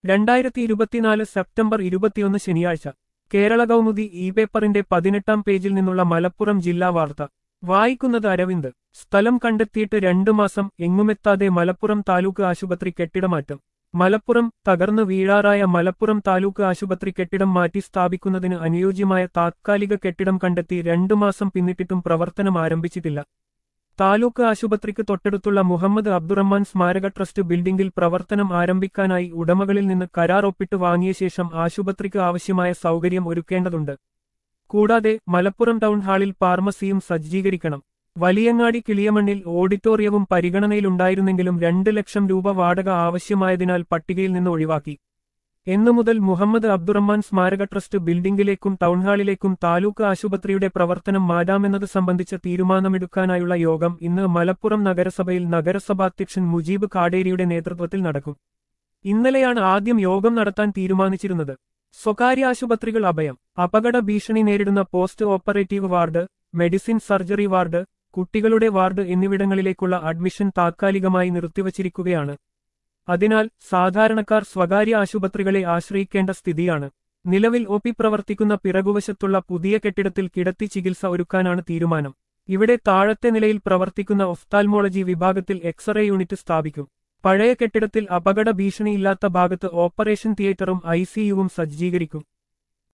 രണ്ടായിരത്തി ഇരുപത്തിനാല് സെപ്റ്റംബർ ഇരുപത്തിയൊന്ന് ശനിയാഴ്ച കേരള കൗമുദി ഇ പേപ്പറിന്റെ പതിനെട്ടാം പേജിൽ നിന്നുള്ള മലപ്പുറം ജില്ലാ വാർത്ത വായിക്കുന്നത് അരവിന്ദ് സ്ഥലം കണ്ടെത്തിയിട്ട് രണ്ടു മാസം എങ്ങുമെത്താതെ മലപ്പുറം താലൂക്ക് ആശുപത്രി കെട്ടിടമാറ്റം മലപ്പുറം തകർന്നു വീഴാറായ മലപ്പുറം താലൂക്ക് ആശുപത്രി കെട്ടിടം മാറ്റി സ്ഥാപിക്കുന്നതിന് അനുയോജ്യമായ താത്കാലിക കെട്ടിടം കണ്ടെത്തി രണ്ടു മാസം പിന്നിട്ടിട്ടും പ്രവർത്തനം ആരംഭിച്ചിട്ടില്ല താലൂക്ക് ആശുപത്രിക്ക് തൊട്ടടുത്തുള്ള മുഹമ്മദ് അബ്ദുറഹ്മാൻ സ്മാരക ട്രസ്റ്റ് ബിൽഡിംഗിൽ പ്രവർത്തനം ആരംഭിക്കാനായി ഉടമകളിൽ നിന്ന് കരാർ ഒപ്പിട്ട് വാങ്ങിയ ശേഷം ആശുപത്രിക്ക് ആവശ്യമായ സൗകര്യം ഒരുക്കേണ്ടതുണ്ട് കൂടാതെ മലപ്പുറം ടൗൺ ഹാളിൽ ഫാർമസിയും സജ്ജീകരിക്കണം വലിയങ്ങാടി കിളിയമണ്ണിൽ ഓഡിറ്റോറിയവും പരിഗണനയിലുണ്ടായിരുന്നെങ്കിലും രണ്ട് ലക്ഷം രൂപ വാടക ആവശ്യമായതിനാൽ പട്ടികയിൽ നിന്ന് ഒഴിവാക്കി എന്നു മുതൽ മുഹമ്മദ് അബ്ദുറഹ്മാൻ സ്മാരക ട്രസ്റ്റ് ബിൽഡിംഗിലേക്കും ടൗൺഹാളിലേക്കും താലൂക്ക് ആശുപത്രിയുടെ പ്രവർത്തനം മാറ്റാമെന്നത് സംബന്ധിച്ച തീരുമാനമെടുക്കാനായുള്ള യോഗം ഇന്ന് മലപ്പുറം നഗരസഭയിൽ നഗരസഭാധ്യക്ഷൻ മുജീബ് കാടേരിയുടെ നേതൃത്വത്തിൽ നടക്കും ഇന്നലെയാണ് ആദ്യം യോഗം നടത്താൻ തീരുമാനിച്ചിരുന്നത് സ്വകാര്യ ആശുപത്രികൾ അഭയം അപകട ഭീഷണി നേരിടുന്ന post operative ward medicine surgery ward കുട്ടികളുടെ വാർഡ് എന്നിവിടങ്ങളിലേക്കുള്ള അഡ്മിഷൻ താത്കാലികമായി നിർത്തിവച്ചിരിക്കുകയാണ് അതിനാൽ സാധാരണക്കാർ സ്വകാര്യ ആശുപത്രികളെ ആശ്രയിക്കേണ്ട സ്ഥിതിയാണ് നിലവിൽ ഒ പി പ്രവർത്തിക്കുന്ന പിറകുവശത്തുള്ള പുതിയ കെട്ടിടത്തിൽ കിടത്തി ചികിത്സ ഒരുക്കാനാണ് തീരുമാനം ഇവിടെ താഴത്തെ നിലയിൽ പ്രവർത്തിക്കുന്ന ഒഫ്താൽമോളജി വിഭാഗത്തിൽ എക്സ്റേ യൂണിറ്റ് സ്ഥാപിക്കും പഴയ കെട്ടിടത്തിൽ അപകട ഭീഷണിയില്ലാത്ത ഭാഗത്ത് ഓപ്പറേഷൻ തിയേറ്ററും ഐസിയുവും സജ്ജീകരിക്കും